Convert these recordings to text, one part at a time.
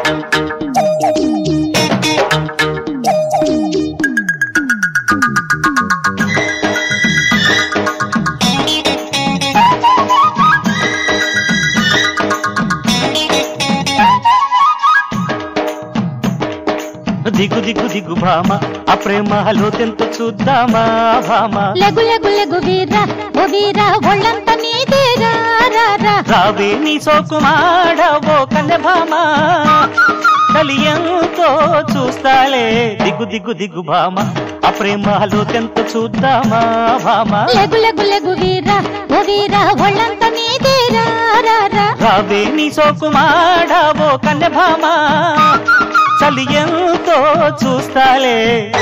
దిగు దిగు దిగు భామ ఆ ప్రేమ లోతెంత చూద్దామా భామ లెగు లెగు లెగు వీరా ఓ వీరా ఒళ్ళంత నీదేరా రా రా రావే నీ సోకుమాడ ఓ కన్నె భామ కలియంతో చూస్తాలే దిగు దిగు దిగు భామ ఆ ప్రేమ లోతెంత చూద్దామా భామ లెగు లెగు లెగు వీరా ఓ వీరా ఒళ్ళంత నీదేరా రా రా రావే నీ సోకుమాడ ఓ కన్నె భామ చలియంతో చూస్తాలే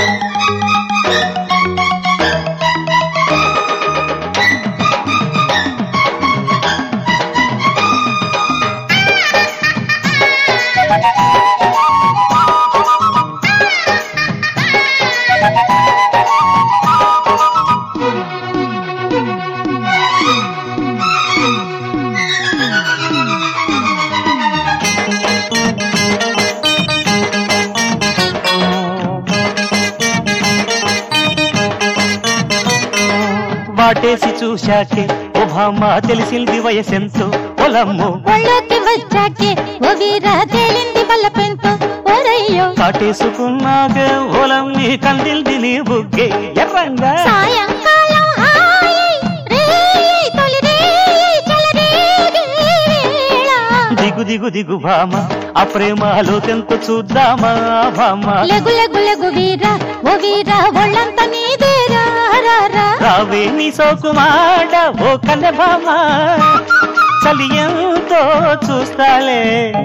వాటేసి చూశాకే ఓ భామ తెలిసింది వయసెంతో పొలమ్ము ఒళ్ళోకి వచ్చాకే ఓ వీరా తేలింది వల్ల పెంతో ఓరయ్యో కాటేసుకున్నాక ఓలం నీ కందిల్ది నీ బుగ్గే ఎర్రంగా సాయంకాలం హాయి రేయి తొలి రేయి చెలరేగే వేళ దిగు దిగు దిగు భామ ఆ ప్రేమలో తెంత చూద్దామా భామ లెగు లెగు లెగు వీరా ఓ వీరా ఒళ్ళంత నీదేరా రా రా రావే నీ సోకుమాడ ఓ కన్నె భామ చలియంతో చూస్తాలే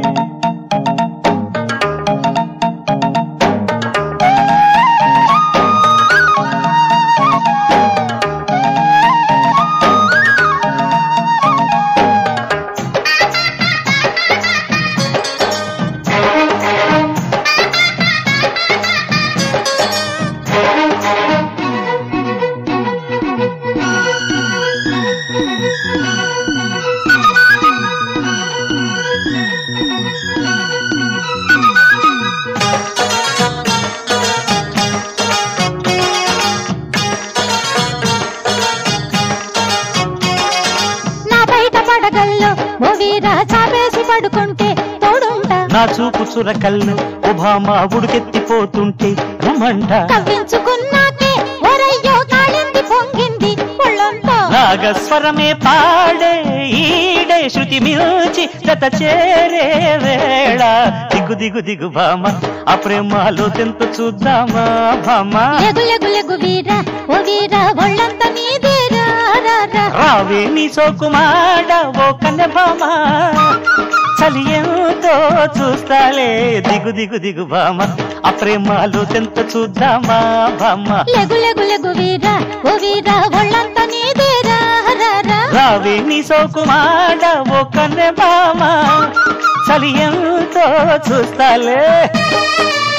నా బయట పడగల్లో ఓ వీరా చాపేసి పడుకుంటే తోడుంటా నా చూపు చురకల్లు ఓ భామ ఉడికెత్తిపోతుంటే రమంట కవ్వించుకున్నాకే ఒరయ్యో కాళింది పొంగింది ఒళ్ళంతా నాగస్వరమే పాడే ఈడే శృతి మిల్చి గత చేరే వేళ దిగు దిగు దిగు భామ ఆ ప్రేమలో తెంత చూద్దామా భామ లెగు లెగు లెగు వీరా ఓ వీరా ఒళ్ళంత నీదేరా రా రా రావే నీ సోకుమాడ ఓ కన్నె భామ చలి ఎంతో చూస్తాలే దిగు దిగు దిగు భామ ఆ ప్రేమలో తెంత చూద్దామా భామ లెగు లెగు లెగు వీరా ఓ వీరా ఒళ్ళంత నీదేరా రా రా రావే నీ సోకుమాడ ఓ కన్నె భామ చలి ఎంతో చూస్తాలే